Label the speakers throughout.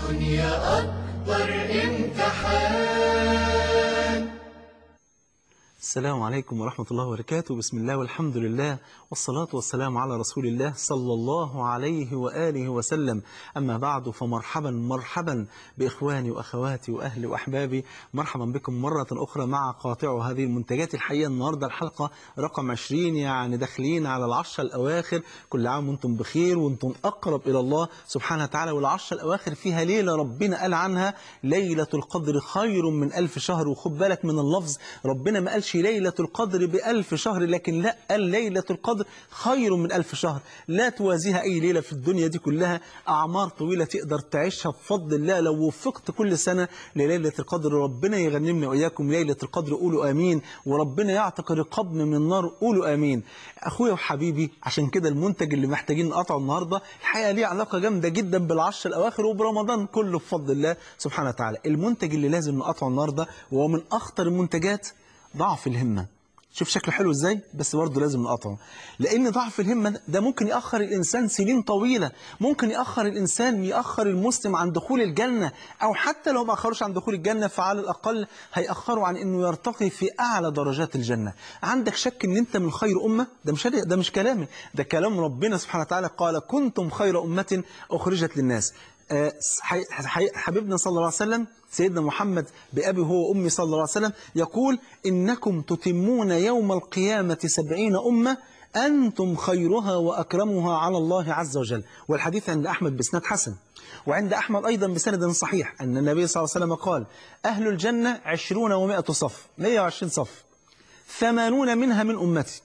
Speaker 1: الدنيا أكبر امتحان
Speaker 2: السلام عليكم ورحمة الله وبركاته بسم الله والحمد لله والصلاة والسلام على رسول الله صلى الله عليه وآله وسلم أما بعد فمرحبا مرحبا بإخواني وأخواتي وأهلي وأحبابي مرحبا بكم مرة أخرى مع قاطع هذه المنتجات الحقيقة النهاردة الحلقة رقم 20 يعني داخلين على العشر الأواخر كل عام وانتم بخير وانتم أقرب إلى الله سبحانه وتعالى والعشر الأواخر فيها ليلة ربنا قال عنها ليلة القدر خير من ألف شهر وخد بالك من اللفظ ربنا ما قالش ليلة القدر بألف شهر لكن لا قال ليلة القدر خير من ألف شهر لا توازيها أي ليلة في الدنيا دي كلها أعمار طويلة تقدر تعيشها بفضل الله لو وفقت كل سنة لليلة القدر ربنا يغنمنا وإياكم ليلة القدر قولوا آمين وربنا يعتق رقابنا من النار قولوا آمين أخويا وحبيبي عشان كده المنتج اللي محتاجين نقطعه النهاردة الحقيقة ليه علاقة جامدة جدا بالعشر الأواخر وبرمضان كله بفضل الله سبحانه وتعالى المنتج اللي لازم نقطعه النهاردة وهو من أخطر المنتجات ضعف الهمة شوف شكله حلو ازاي بس برضه لازم نقطعه لان ضعف الهمه ده ممكن ياخر الانسان سنين طويله ممكن ياخر الانسان ياخر المسلم عن دخول الجنه او حتى لو ما اخروش عن دخول الجنه فعلى الاقل هياخره عن انه يرتقي في اعلى درجات الجنه عندك شك ان انت من خير امه ده مش ده مش كلامي ده كلام ربنا سبحانه وتعالى قال كنتم خير امه اخرجت للناس آه، حي- حي- حبيبنا صلى الله عليه وسلم سيدنا محمد بأبي هو وأمي صلى الله عليه وسلم يقول إنكم تتمون يوم القيامة سبعين أمة أنتم خيرها وأكرمها على الله عز وجل والحديث عند أحمد بسناد حسن وعند أحمد أيضا بسند صحيح أن النبي صلى الله عليه وسلم قال أهل الجنة عشرون ومائة صف 120 صف ثمانون منها من أمتي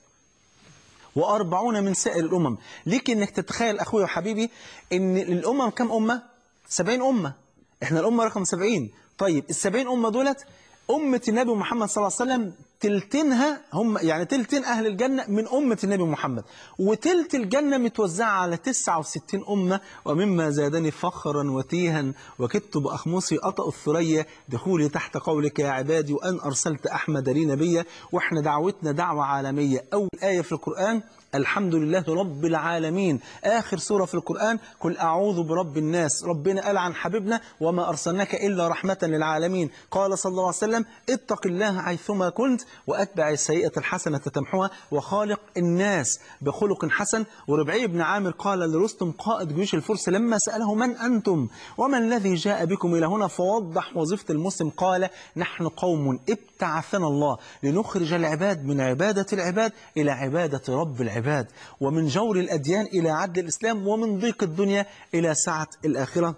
Speaker 2: وأربعون من سائر الأمم ليك إنك تتخيل أخوي وحبيبي إن الأمم كم أمة؟ سبعين أمة إحنا الأمة رقم سبعين طيب السبعين أمة دولت أمة النبي محمد صلى الله عليه وسلم تلتينها هم يعني تلتين أهل الجنة من أمة النبي محمد وتلت الجنة متوزعة على 69 أمة ومما زادني فخرا وتيها وكدت بأخمصي أطأ الثريا دخولي تحت قولك يا عبادي وأن أرسلت أحمد لي نبيا وإحنا دعوتنا دعوة عالمية أول آية في القرآن الحمد لله رب العالمين آخر سورة في القرآن قل أعوذ برب الناس ربنا قال عن حبيبنا وما أرسلناك إلا رحمة للعالمين قال صلى الله عليه وسلم اتق الله حيثما كنت وأتبع السيئة الحسنة تمحوها وخالق الناس بخلق حسن وربعي بن عامر قال لرستم قائد جيوش الفرس لما سأله من أنتم وما الذي جاء بكم إلى هنا فوضح وظيفة المسلم قال نحن قوم ابتعثنا الله لنخرج العباد من عبادة العباد إلى عبادة رب العباد ومن جور الأديان إلى عدل الإسلام ومن ضيق الدنيا إلى سعة الآخرة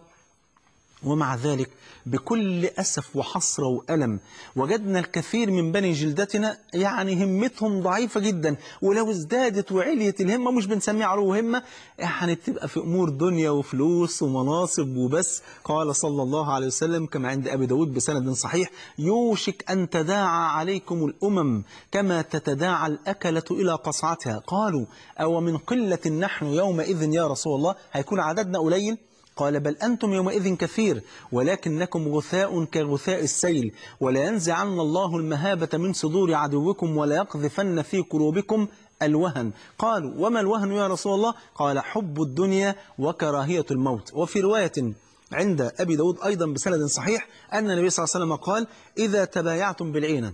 Speaker 2: ومع ذلك بكل أسف وحسرة وألم وجدنا الكثير من بني جلدتنا يعني همتهم ضعيفة جدا ولو ازدادت وعليت الهمة مش بنسميها علو همة يعني بتبقى في أمور دنيا وفلوس ومناصب وبس قال صلى الله عليه وسلم كما عند أبي داود بسند صحيح يوشك أن تداعى عليكم الأمم كما تتداعى الأكلة إلى قصعتها قالوا أو من قلة نحن يومئذ يا رسول الله هيكون عددنا قليل قال بل أنتم يومئذ كثير ولكنكم غثاء كغثاء السيل ولا ينزعن الله المهابة من صدور عدوكم ولا يقذفن في قلوبكم الوهن قالوا وما الوهن يا رسول الله قال حب الدنيا وكراهية الموت وفي رواية عند أبي داود أيضا بسند صحيح أن النبي صلى الله عليه وسلم قال إذا تبايعتم بالعينة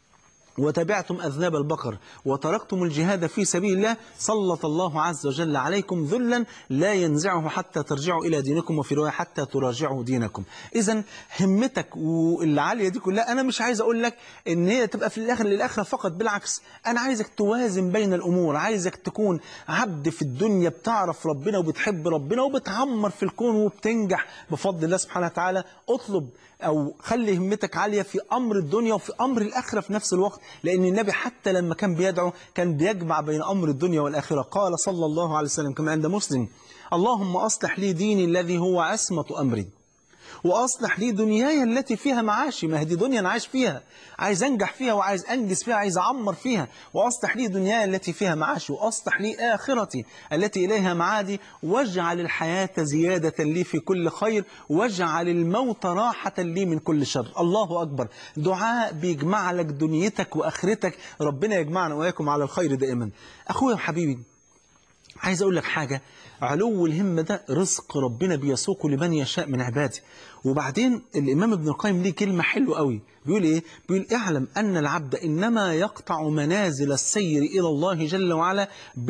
Speaker 2: وتبعتم أذناب البقر وتركتم الجهاد في سبيل الله سلط الله عز وجل عليكم ذلا لا ينزعه حتى ترجعوا إلى دينكم وفي رواية حتى تراجعوا دينكم إذا همتك والعالية دي كلها أنا مش عايز أقول لك إن هي تبقى في الآخر للآخرة فقط بالعكس أنا عايزك توازن بين الأمور عايزك تكون عبد في الدنيا بتعرف ربنا وبتحب ربنا وبتعمر في الكون وبتنجح بفضل الله سبحانه وتعالى اطلب أو خلي همتك عالية في أمر الدنيا وفي أمر الآخرة في نفس الوقت لأن النبي حتى لما كان بيدعو كان بيجمع بين أمر الدنيا والآخرة قال صلى الله عليه وسلم كما عند مسلم اللهم أصلح لي ديني الذي هو عصمة أمري وأصلح لي دنياي التي فيها معاشي ما هي دي دنيا أنا عايش فيها عايز أنجح فيها وعايز أنجز فيها عايز أعمر فيها وأصلح لي دنياي التي فيها معاشي وأصلح لي آخرتي التي إليها معادي واجعل الحياة زيادة لي في كل خير واجعل الموت راحة لي من كل شر الله أكبر دعاء بيجمع لك دنيتك وآخرتك ربنا يجمعنا وإياكم على الخير دائما أخويا وحبيبي عايز أقول لك حاجة علو الهمة ده رزق ربنا بيسوقه لمن يشاء من عباده وبعدين الإمام ابن القيم ليه كلمة حلوة قوي بيقول إيه؟ بيقول اعلم أن العبد إنما يقطع منازل السير إلى الله جل وعلا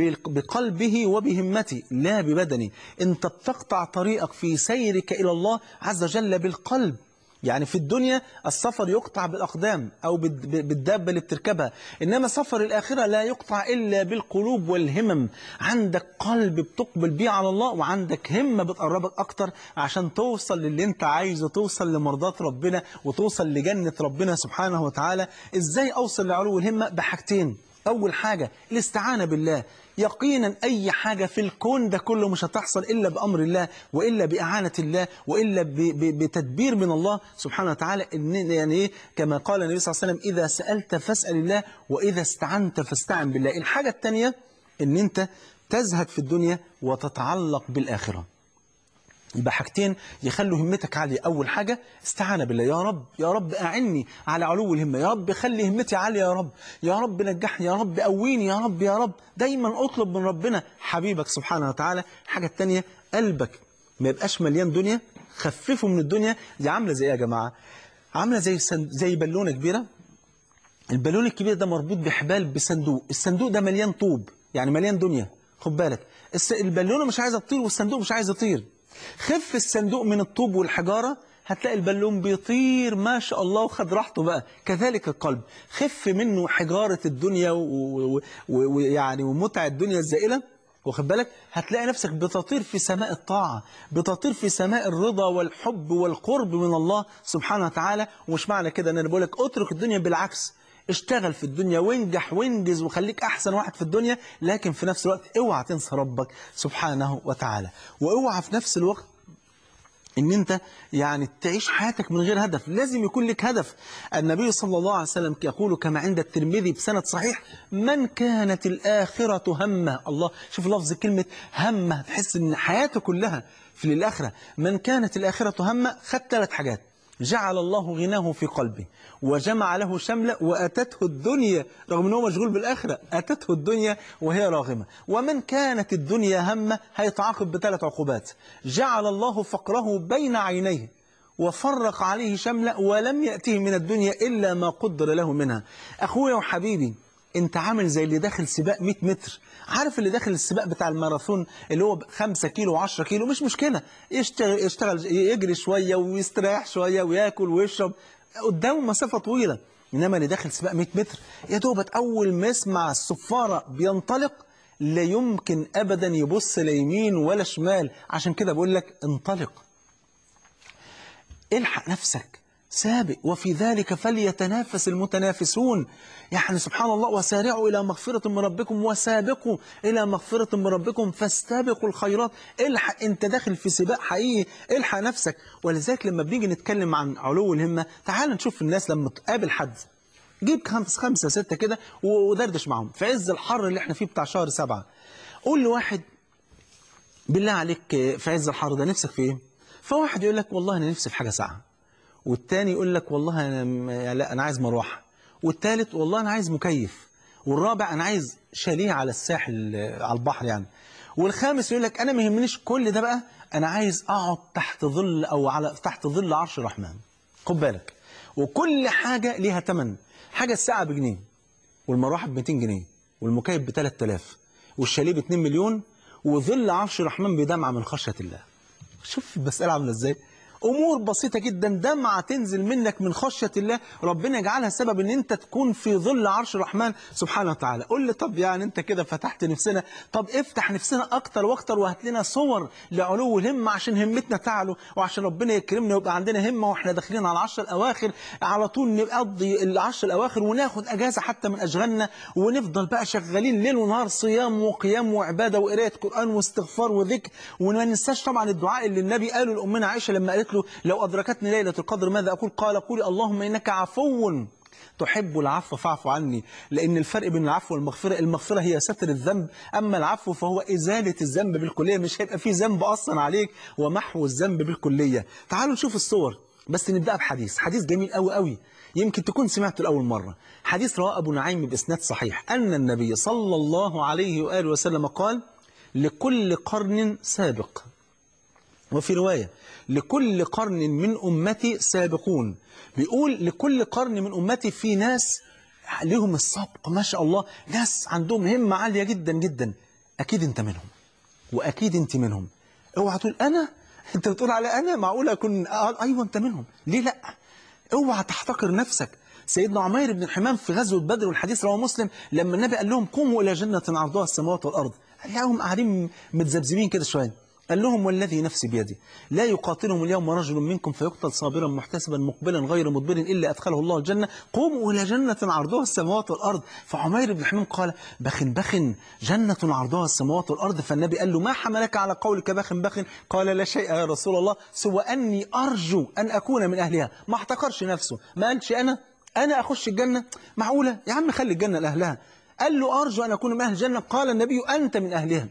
Speaker 2: بقلبه وبهمته لا ببدنه أنت بتقطع طريقك في سيرك إلى الله عز وجل بالقلب يعني في الدنيا السفر يقطع بالأقدام أو بالدابة اللي بتركبها إنما سفر الآخرة لا يقطع إلا بالقلوب والهمم عندك قلب بتقبل بيه على الله وعندك همة بتقربك أكتر عشان توصل للي أنت عايزه توصل لمرضات ربنا وتوصل لجنة ربنا سبحانه وتعالى إزاي أوصل لعلو الهمة بحاجتين أول حاجة الاستعانة بالله يقينا أي حاجة في الكون ده كله مش هتحصل إلا بأمر الله وإلا بإعانة الله وإلا ب- ب- بتدبير من الله سبحانه وتعالى إن يعني إيه كما قال النبي صلى الله عليه وسلم إذا سألت فاسأل الله وإذا استعنت فاستعن بالله الحاجة الثانية إن أنت تزهد في الدنيا وتتعلق بالآخرة يبقى حاجتين يخلوا همتك عالية أول حاجة استعانة بالله يا رب يا رب أعني على علو الهمة يا رب خلي همتي عالية يا رب يا رب نجحني يا رب قويني يا رب يا رب دايما أطلب من ربنا حبيبك سبحانه وتعالى الحاجة التانية قلبك ما يبقاش مليان دنيا خففه من الدنيا دي عاملة زي إيه يا جماعة عاملة زي سن- زي بالونة كبيرة البالون الكبير ده مربوط بحبال بصندوق الصندوق ده مليان طوب يعني مليان دنيا خد بالك الس- البالونة مش عايزة تطير والصندوق مش عايز يطير خف الصندوق من الطوب والحجارة هتلاقي البالون بيطير ما شاء الله وخد راحته بقى كذلك القلب خف منه حجارة الدنيا و- و- و- ويعني ومتع الدنيا الزائلة واخد بالك هتلاقي نفسك بتطير في سماء الطاعة بتطير في سماء الرضا والحب والقرب من الله سبحانه وتعالى ومش معنى كده ان انا بقول لك اترك الدنيا بالعكس اشتغل في الدنيا وانجح وانجز وخليك احسن واحد في الدنيا لكن في نفس الوقت اوعى تنسى ربك سبحانه وتعالى واوعى في نفس الوقت ان انت يعني تعيش حياتك من غير هدف لازم يكون لك هدف النبي صلى الله عليه وسلم يقول كما عند الترمذي بسند صحيح من كانت الآخرة همه الله شوف لفظ كلمة همه تحس ان حياته كلها في الآخرة من كانت الآخرة همه خد ثلاث حاجات جعل الله غناه في قلبه وجمع له شمله وأتته الدنيا رغم أنه مشغول بالآخرة أتته الدنيا وهي راغمة ومن كانت الدنيا همه هيتعاقب بثلاث عقوبات جعل الله فقره بين عينيه وفرق عليه شمله ولم يأته من الدنيا إلا ما قدر له منها أخويا وحبيبي انت عامل زي اللي داخل سباق 100 متر عارف اللي داخل السباق بتاع الماراثون اللي هو 5 كيلو و10 كيلو مش مشكلة يشتغل, يشتغل يجري شوية ويستريح شوية وياكل ويشرب قدامه مسافة طويلة إنما اللي داخل سباق 100 متر يا دوبت أول ما يسمع الصفارة بينطلق لا يمكن أبدا يبص لا يمين ولا شمال عشان كده بقول لك انطلق الحق نفسك سابق وفي ذلك فليتنافس المتنافسون يعني سبحان الله وسارعوا إلى مغفرة من ربكم وسابقوا إلى مغفرة من ربكم فاستبقوا الخيرات الحق أنت داخل في سباق حقيقي الحق نفسك ولذلك لما بنيجي نتكلم عن علو الهمة تعال نشوف الناس لما تقابل حد جيب خمس خمسة ستة كده ودردش معهم في عز الحر اللي احنا فيه بتاع شهر سبعة قول لواحد بالله عليك في عز الحر ده نفسك في ايه فواحد يقول لك والله انا نفسي في حاجه ساعه والتاني يقول لك والله انا م- لا انا عايز مروحه والتالت والله انا عايز مكيف والرابع انا عايز شاليه على الساحل آه، على البحر يعني والخامس يقول لك انا ما يهمنيش كل ده بقى انا عايز اقعد تحت ظل او على تحت ظل عرش الرحمن خد بالك وكل حاجه ليها ثمن حاجه الساعه بجنيه والمروحه ب 200 جنيه والمكيف ب 3000 والشاليه ب 2 مليون وظل عرش الرحمن بدمعه من خشيه الله شوف المسألة عاملة ازاي أمور بسيطة جدا دمعة تنزل منك من خشية الله ربنا يجعلها سبب ان انت تكون في ظل عرش الرحمن سبحانه وتعالى قول لي طب يعني انت كده فتحت نفسنا طب افتح نفسنا اكتر واكتر وهات لنا صور لعلو الهمة عشان همتنا تعلو وعشان ربنا يكرمنا ويبقى عندنا همة واحنا داخلين على العشر الاواخر على طول نقضي العشر الاواخر وناخد اجازة حتى من اشغالنا ونفضل بقى شغالين ليل ونهار صيام وقيام وعبادة وقراءة قرآن واستغفار وذكر وما ننساش طبعا الدعاء اللي النبي قاله لأمنا عائشة لما قالت له لو أدركتني ليلة القدر ماذا أقول قال قولي اللهم إنك عفو تحب العفو فاعف عني لأن الفرق بين العفو والمغفرة المغفرة هي ستر الذنب أما العفو فهو إزالة الذنب بالكلية مش هيبقى فيه ذنب أصلا عليك ومحو الذنب بالكلية تعالوا نشوف الصور بس نبدأ بحديث حديث جميل قوي قوي يمكن تكون سمعته لأول مرة حديث رواه أبو نعيم بإسناد صحيح أن النبي صلى الله عليه وآله وسلم قال لكل قرن سابق وفي رواية لكل قرن من أمتي سابقون بيقول لكل قرن من أمتي في ناس لهم السبق ما شاء الله ناس عندهم همة عالية جدا جدا أكيد أنت منهم وأكيد أنت منهم اوعى تقول أنا أنت بتقول على أنا معقول أكون آه أيوة أنت منهم ليه لأ اوعى تحتقر نفسك سيدنا عمير بن الحمام في غزوة بدر والحديث رواه مسلم لما النبي قال لهم قوموا إلى جنة عرضها السماوات والأرض لقاهم قاعدين متذبذبين كده شوية قال لهم والذي نفسي بيدي لا يقاتلهم اليوم رجل منكم فيقتل صابرا محتسبا مقبلا غير مدبر إلا أدخله الله الجنة قوموا إلى جنة عرضها السماوات والأرض فعمير بن الحمام قال بخن بخن جنة عرضها السماوات والأرض فالنبي قال له ما حملك على قولك بخن بخن قال لا شيء يا رسول الله سوى أني أرجو أن أكون من أهلها ما احتقرش نفسه ما قالش أنا أنا أخش الجنة معقولة يا عم خلي الجنة لأهلها قال له أرجو أن أكون من أهل الجنة قال النبي أنت من أهلها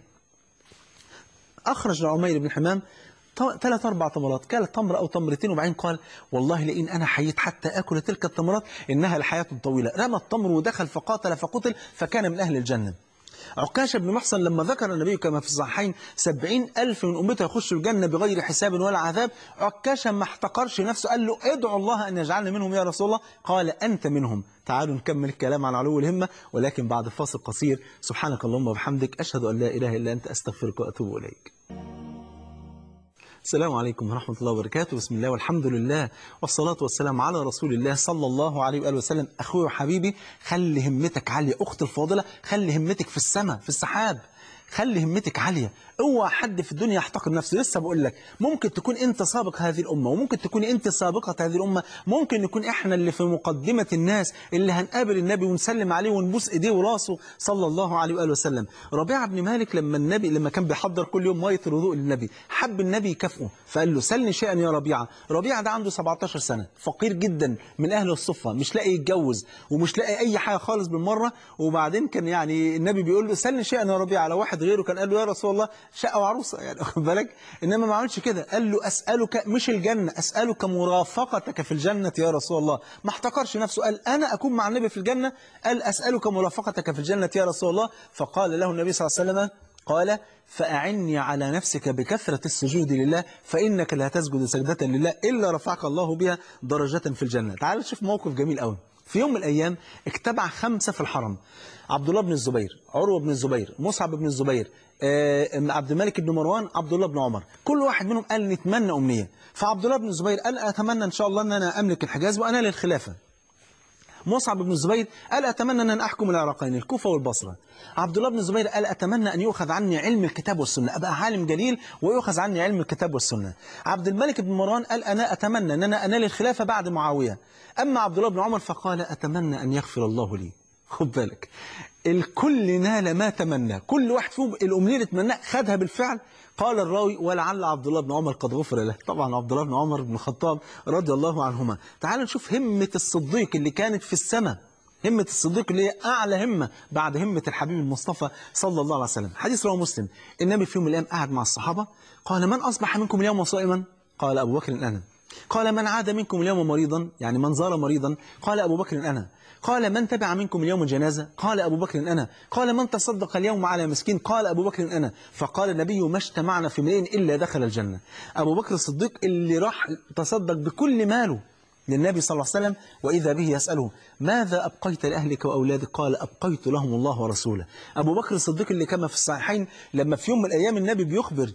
Speaker 2: أخرج عمير بن حمام ثلاث أربع تمرات كانت تمر أو تمرتين وبعدين قال والله لئن أنا حييت حتى أكل تلك التمرات إنها لحياة طويلة رمى التمر ودخل فقاتل فقتل فكان من أهل الجنة عكاشة بن محصن لما ذكر النبي كما في الصحيحين سبعين ألف من أمته يخشوا الجنة بغير حساب ولا عذاب عكاشة ما احتقرش نفسه قال له ادعو الله أن يجعلني منهم يا رسول الله قال أنت منهم تعالوا نكمل الكلام عن علو الهمة ولكن بعد فاصل قصير سبحانك اللهم وبحمدك أشهد أن لا إله إلا أنت أستغفرك وأتوب إليك السلام عليكم ورحمة الله وبركاته بسم الله والحمد لله والصلاة والسلام على رسول الله صلى الله عليه وآله وسلم أخوي وحبيبي خلي همتك عالية أخت الفاضلة خلي همتك في السماء في السحاب خلي همتك عالية اوعى حد في الدنيا يحتقر نفسه لسه بقول لك ممكن تكون انت سابق هذه الأمة وممكن تكون انت سابقة هذه الأمة ممكن نكون احنا اللي في مقدمة الناس اللي هنقابل النبي ونسلم عليه ونبوس ايديه وراسه صلى الله عليه وآله وسلم ربيعة بن مالك لما النبي لما كان بيحضر كل يوم مية الوضوء للنبي حب النبي يكافئه فقال له سلني شيئا يا ربيعة ربيعة ده عنده 17 سنة فقير جدا من أهل الصفة مش لاقي يتجوز ومش لاقي أي حاجة خالص بالمرة وبعدين كان يعني النبي بيقول له سلني شيئا يا ربيعة لو واحد غيره كان قال له يا رسول الله شقة وعروسة يعني واخد بالك إنما ما عملش كده قال له أسألك مش الجنة أسألك مرافقتك في الجنة يا رسول الله ما احتقرش نفسه قال أنا أكون مع النبي في الجنة قال أسألك مرافقتك في الجنة يا رسول الله فقال له النبي صلى الله عليه وسلم قال فأعني على نفسك بكثرة السجود لله فإنك لا تسجد سجدة لله إلا رفعك الله بها درجة في الجنة تعال نشوف موقف جميل قوي في يوم من الأيام اجتمع خمسة في الحرم عبد الله بن الزبير عروة بن الزبير مصعب بن الزبير آه، عبد الملك بن مروان عبد الله بن عمر كل واحد منهم قال نتمنى أمنية فعبد الله بن الزبير قال أتمنى إن شاء الله أن أنا أملك الحجاز وأنا للخلافة مصعب بن الزبير قال أتمنى أن أنا أحكم العراقين الكوفة والبصرة عبد الله بن الزبير قال أتمنى أن يؤخذ عني علم الكتاب والسنة أبقى عالم جليل ويؤخذ عني علم الكتاب والسنة عبد الملك بن مروان قال أنا أتمنى أن أنا أنال الخلافة بعد معاوية أما عبد الله بن عمر فقال أتمنى أن يغفر الله لي خد بالك الكل نال ما تمنى كل واحد فيهم الأمنية اللي تمناه خدها بالفعل قال الراوي ولعل عبد الله بن عمر قد غفر له طبعا عبد الله بن عمر بن الخطاب رضي الله عنهما تعال نشوف همة الصديق اللي كانت في السماء همة الصديق اللي هي أعلى همة بعد همة الحبيب المصطفى صلى الله عليه وسلم حديث رواه مسلم النبي في يوم من الأيام قعد مع الصحابة قال من أصبح منكم اليوم صائما قال أبو بكر أنا قال من عاد منكم اليوم مريضا يعني من زار مريضا قال أبو بكر أنا قال من تبع منكم اليوم جنازة قال أبو بكر أنا قال من تصدق اليوم على مسكين قال أبو بكر أنا فقال النبي ما اجتمعنا في امرئ إلا دخل الجنة أبو بكر الصديق اللي راح تصدق بكل ماله للنبي صلى الله عليه وسلم وإذا به يسأله ماذا أبقيت لأهلك وأولادك قال أبقيت لهم الله ورسوله أبو بكر الصديق اللي كما في الصحيحين لما في يوم من الأيام النبي بيخبر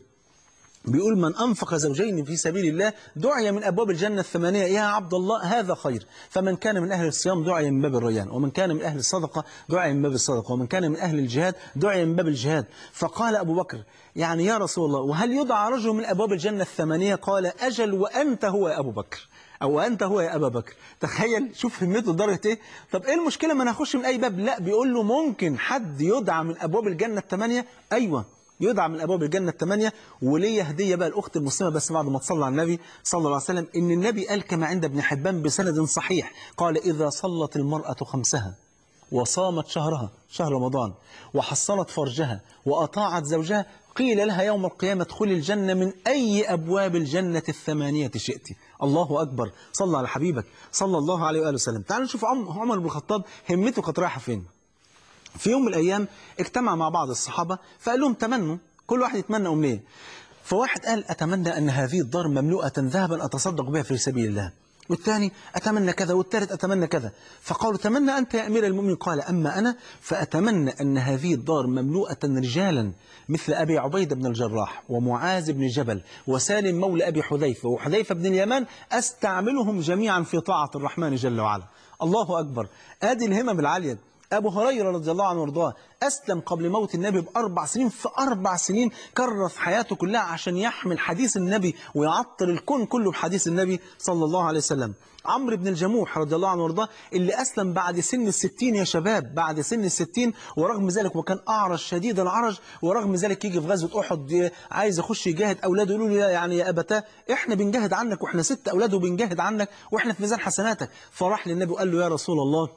Speaker 2: بيقول من أنفق زوجين في سبيل الله دعي من أبواب الجنة الثمانية يا عبد الله هذا خير فمن كان من أهل الصيام دعي من باب الريان ومن كان من أهل الصدقة دعي من باب الصدقة ومن كان من أهل الجهاد دعي من باب الجهاد فقال أبو بكر يعني يا رسول الله وهل يدعى رجل من أبواب الجنة الثمانية قال أجل وأنت هو يا أبو بكر أو أنت هو يا أبا بكر تخيل شوف همته لدرجة إيه طب إيه المشكلة ما نخش من أي باب لا بيقول له ممكن حد يدعى من أبواب الجنة الثمانية أيوة يدعى من أبواب الجنة الثمانية وليا هدية بقى الأخت المسلمة بس بعد ما تصلى على النبي صلى الله عليه وسلم إن النبي قال كما عند ابن حبان بسند صحيح قال إذا صلت المرأة خمسها وصامت شهرها شهر رمضان وحصنت فرجها وأطاعت زوجها قيل لها يوم القيامة ادخلي الجنة من أي أبواب الجنة الثمانية شئت الله أكبر صلى على حبيبك صلى الله عليه وآله وسلم تعالوا نشوف عمر بن الخطاب همته كانت رايحة فين في يوم من الأيام اجتمع مع بعض الصحابة فقال لهم تمنوا كل واحد يتمنى أمنية فواحد قال أتمنى أن هذه الدار مملوءة ذهبا أتصدق بها في سبيل الله والثاني أتمنى كذا والثالث أتمنى كذا فقالوا تمنى أنت يا أمير المؤمنين قال أما أنا فأتمنى أن هذه الدار مملوءة رجالا مثل أبي عبيدة بن الجراح ومعاذ بن جبل وسالم مولى أبي حذيفة وحذيفة بن اليمان أستعملهم جميعا في طاعة الرحمن جل وعلا الله أكبر آدي الهمم العالية أبو هريرة رضي الله عنه وارضاه أسلم قبل موت النبي بأربع سنين في أربع سنين كرس حياته كلها عشان يحمل حديث النبي ويعطل الكون كله بحديث النبي صلى الله عليه وسلم عمرو بن الجموح رضي الله عنه وارضاه اللي أسلم بعد سن الستين يا شباب بعد سن الستين ورغم ذلك وكان أعرج شديد العرج ورغم ذلك يجي في غزوة أحد عايز يخش يجاهد أولاده يقولوا له يعني يا أبتاه إحنا بنجاهد عنك وإحنا ست أولاد وبنجاهد عنك وإحنا في ميزان حسناتك فراح للنبي وقال له يا رسول الله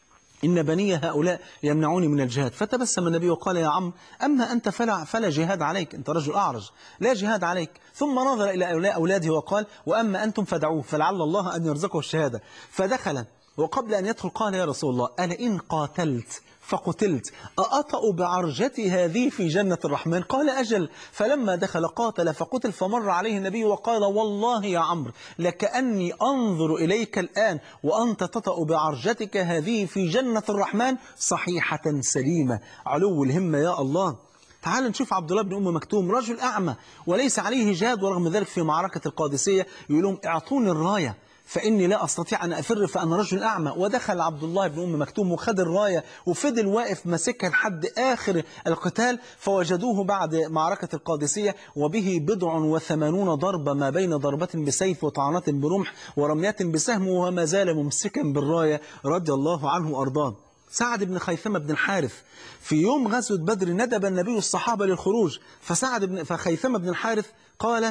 Speaker 2: إن بني هؤلاء يمنعوني من الجهاد فتبسم النبي وقال يا عم أما أنت فلا, فلا جهاد عليك أنت رجل أعرج لا جهاد عليك ثم نظر إلى أولاده وقال وأما أنتم فدعوه فلعل الله أن يرزقه الشهادة فدخل وقبل أن يدخل قال يا رسول الله ألا إن قاتلت فقتلت أأطأ بعرجتي هذه في جنة الرحمن قال أجل فلما دخل قاتل فقتل فمر عليه النبي وقال والله يا عمرو لكأني أنظر إليك الآن وأنت تطأ بعرجتك هذه في جنة الرحمن صحيحة سليمة علو الهمة يا الله تعال نشوف عبد الله بن أم مكتوم رجل أعمى وليس عليه جهاد ورغم ذلك في معركة القادسية يقول لهم اعطوني الراية فإني لا أستطيع أن أفر فأنا رجل أعمى ودخل عبد الله بن أم مكتوم وخد الراية وفضل واقف ماسكها لحد آخر القتال فوجدوه بعد معركة القادسية وبه بضع وثمانون ضربة ما بين ضربة بسيف وطعنة برمح ورمية بسهم وما زال ممسكا بالراية رضي الله عنه وأرضاه سعد بن خيثمة بن الحارث في يوم غزوة بدر ندب النبي الصحابة للخروج فسعد بن فخيثمة بن الحارث قال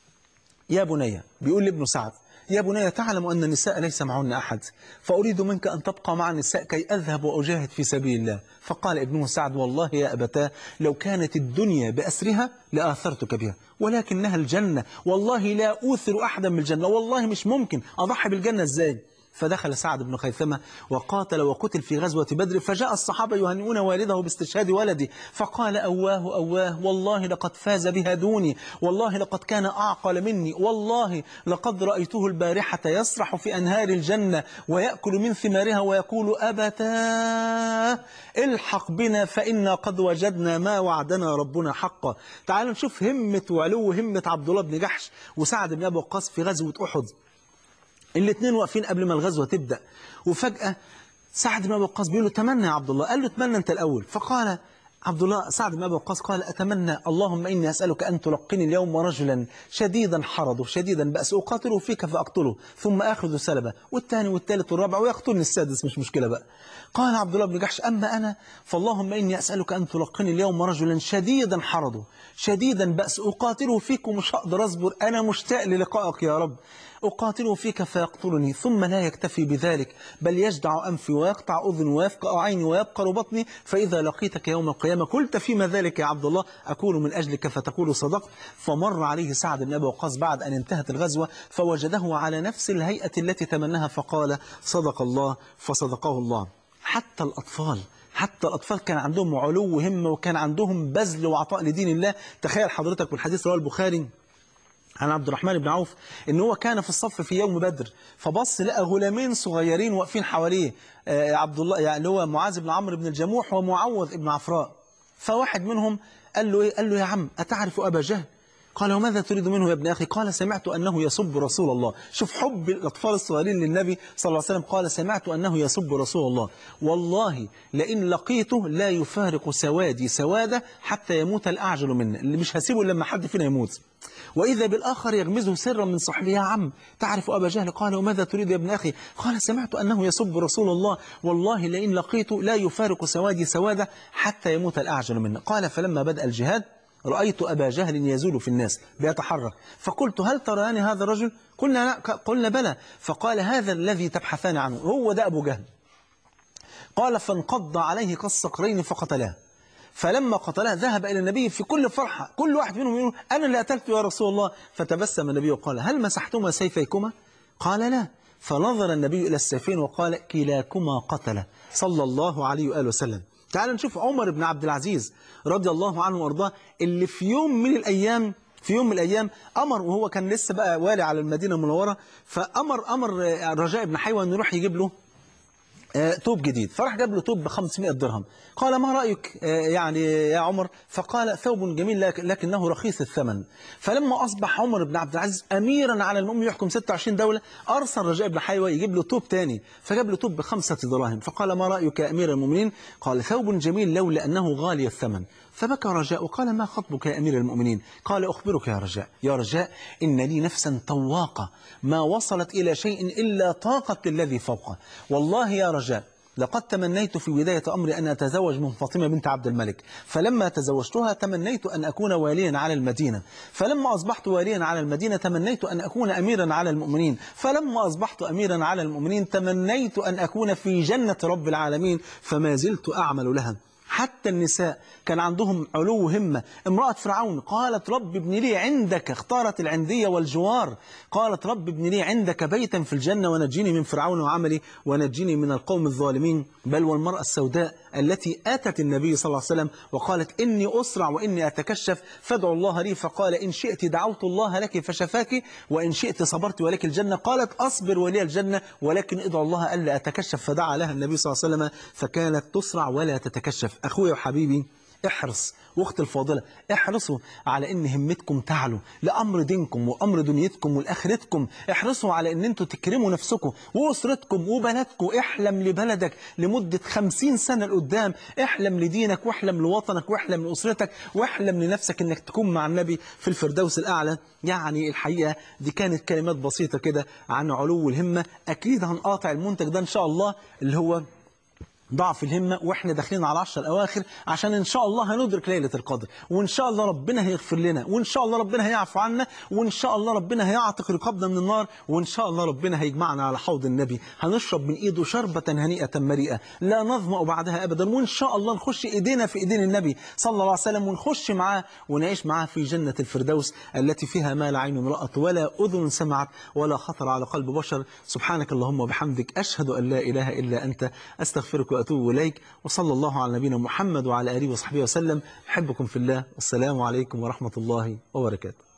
Speaker 2: يا بني بيقول لابنه سعد يا بني تعلم أن النساء ليس معهن أحد فأريد منك أن تبقى مع النساء كي أذهب وأجاهد في سبيل الله فقال ابنه سعد والله يا أبتاه لو كانت الدنيا بأسرها لآثرتك بها ولكنها الجنة والله لا أوثر أحدا من الجنة والله مش ممكن أضحي بالجنة إزاي فدخل سعد بن خيثمة وقاتل وقتل في غزوة بدر فجاء الصحابة يهنئون والده باستشهاد ولدي فقال أواه أواه والله لقد فاز بها دوني والله لقد كان أعقل مني والله لقد رأيته البارحة يسرح في أنهار الجنة ويأكل من ثمارها ويقول أبتاه الحق بنا فإنا قد وجدنا ما وعدنا ربنا حقا تعالوا نشوف همة وعلو همة عبد الله بن جحش وسعد بن أبي وقاص في غزوة أحد الاثنين واقفين قبل ما الغزوة تبدأ وفجأة سعد بن أبي وقاص بيقول له تمنى يا عبد الله قال له تمنى أنت الأول فقال عبد الله سعد بن أبي وقاص قال أتمنى اللهم إني أسألك أن تلقني اليوم رجلا شديدا حرضه شديدا بأس أقاتله فيك فأقتله ثم آخذ سلبه والثاني والثالث والرابع ويقتلني السادس مش مشكلة بقى قال عبد الله بن جحش أما أنا فاللهم إني أسألك أن تلقني اليوم رجلا شديدا حرضه شديدا بأس أقاتله فيك ومش هقدر أصبر أنا مشتاق للقائك يا رب أقاتله فيك فيقتلني ثم لا يكتفي بذلك بل يجدع أنفي ويقطع أذن ويفقع عيني ويبقر بطني فإذا لقيتك يوم القيامة قلت فيما ذلك يا عبد الله أكون من أجلك فتقول صدقت فمر عليه سعد بن أبي وقاص بعد أن انتهت الغزوة فوجده على نفس الهيئة التي تمناها فقال صدق الله فصدقه الله حتى الأطفال حتى الأطفال كان عندهم علو همة وكان عندهم بذل وعطاء لدين الله تخيل حضرتك والحديث رواه البخاري عن عبد الرحمن بن عوف ان هو كان في الصف في يوم بدر فبص لقى غلامين صغيرين واقفين حواليه آه عبد الله يعني اللي هو معاذ بن عمرو بن الجموح ومعوذ بن عفراء فواحد منهم قال له ايه قال له يا عم اتعرف ابا جهل قال وماذا تريد منه يا ابن أخي قال سمعت أنه يسب رسول الله شوف حب الأطفال الصغيرين للنبي صلى الله عليه وسلم قال سمعت أنه يسب رسول الله والله لئن لقيته لا يفارق سوادي سوادة حتى يموت الأعجل منا اللي مش هسيبه لما حد فينا يموت وإذا بالآخر يغمزه سرا من صحبه يا عم تعرف أبا جهل قال وماذا تريد يا ابن أخي قال سمعت أنه يسب رسول الله والله لئن لقيته لا يفارق سوادي سوادة حتى يموت الأعجل منا قال فلما بدأ الجهاد رأيت أبا جهل يزول في الناس بيتحرك فقلت هل تراني هذا الرجل قلنا, لا قلنا بلى فقال هذا الذي تبحثان عنه هو ده أبو جهل قال فانقض عليه كالصقرين فقتلاه فلما قتلاه ذهب إلى النبي في كل فرحة كل واحد منهم يقول أنا اللي قتلت يا رسول الله فتبسم النبي وقال هل مسحتما سيفيكما قال لا فنظر النبي إلى السيفين وقال كلاكما قتل صلى الله عليه وآله وسلم تعال نشوف عمر بن عبد العزيز رضي الله عنه وارضاه اللي في يوم من الايام في يوم من الايام امر وهو كان لسه بقى والي على المدينه المنوره فامر امر رجاء بن حيوه انه يروح يجيب له آه، توب جديد فراح جاب له توب ب 500 درهم قال ما رأيك آه، يعني يا عمر فقال ثوب جميل لك- لكنه رخيص الثمن فلما أصبح عمر بن عبد العزيز أميرا على المؤمن يحكم 26 دولة أرسل رجاء بن حيوة يجيب له توب تاني فجاب له توب بخمسة دراهم فقال ما رأيك يا أمير المؤمنين قال ثوب جميل لولا أنه غالي الثمن فبكى رجاء وقال ما خطبك يا أمير المؤمنين قال أخبرك يا رجاء يا رجاء إن لي نفسا طواقة ما وصلت إلى شيء إلا طاقة للذي فوقه والله يا رجاء لقد تمنيت في بداية أمري أن أتزوج من فاطمة بنت عبد الملك فلما تزوجتها تمنيت أن أكون واليا على المدينة فلما أصبحت واليا على المدينة تمنيت أن أكون أميرا على المؤمنين فلما أصبحت أميرا على المؤمنين تمنيت أن أكون في جنة رب العالمين فما زلت أعمل لها حتى النساء كان عندهم علو همة امرأة فرعون قالت رب ابن لي عندك اختارت العندية والجوار قالت رب ابن لي عندك بيتا في الجنة ونجيني من فرعون وعملي ونجيني من القوم الظالمين بل والمرأة السوداء التي أتت النبي صلى الله عليه وسلم وقالت إني أسرع وإني أتكشف فادعوا الله لي فقال إن شئت دعوت الله لك فشفاك وإن شئت صبرت ولك الجنة قالت أصبر ولي الجنة ولكن ادعو الله ألا أتكشف فدعا لها النبي صلى الله عليه وسلم فكانت تسرع ولا تتكشف أخوي وحبيبي احرص واختي الفاضلة احرصوا على ان همتكم تعلو لأمر دينكم وأمر دنيتكم والآخرتكم احرصوا على ان انتوا تكرموا نفسكم وأسرتكم وبلدكم احلم لبلدك لمدة خمسين سنة لقدام احلم لدينك واحلم لوطنك واحلم لأسرتك واحلم لنفسك انك تكون مع النبي في الفردوس الأعلى يعني الحقيقة دي كانت كلمات بسيطة كده عن علو الهمة أكيد هنقاطع المنتج ده إن شاء الله اللي هو ضعف الهمة واحنا داخلين على العشر الأواخر عشان إن شاء الله هندرك ليلة القدر وإن شاء الله ربنا هيغفر لنا وإن شاء الله ربنا هيعفو عنا وإن شاء الله ربنا هيعتق رقابنا من النار وإن شاء الله ربنا هيجمعنا على حوض النبي هنشرب من إيده شربة هنيئة مريئة لا نظمأ بعدها أبدا وإن شاء الله نخش إيدينا في إيدين النبي صلى الله عليه وسلم ونخش معاه ونعيش معاه في جنة الفردوس التي فيها ما لا عين رأت ولا أذن سمعت ولا خطر على قلب بشر سبحانك اللهم وبحمدك أشهد أن لا إله إلا أنت أستغفرك وأتوب إليك وصلى الله على نبينا محمد وعلى آله وصحبه وسلم أحبكم في الله والسلام عليكم ورحمة الله وبركاته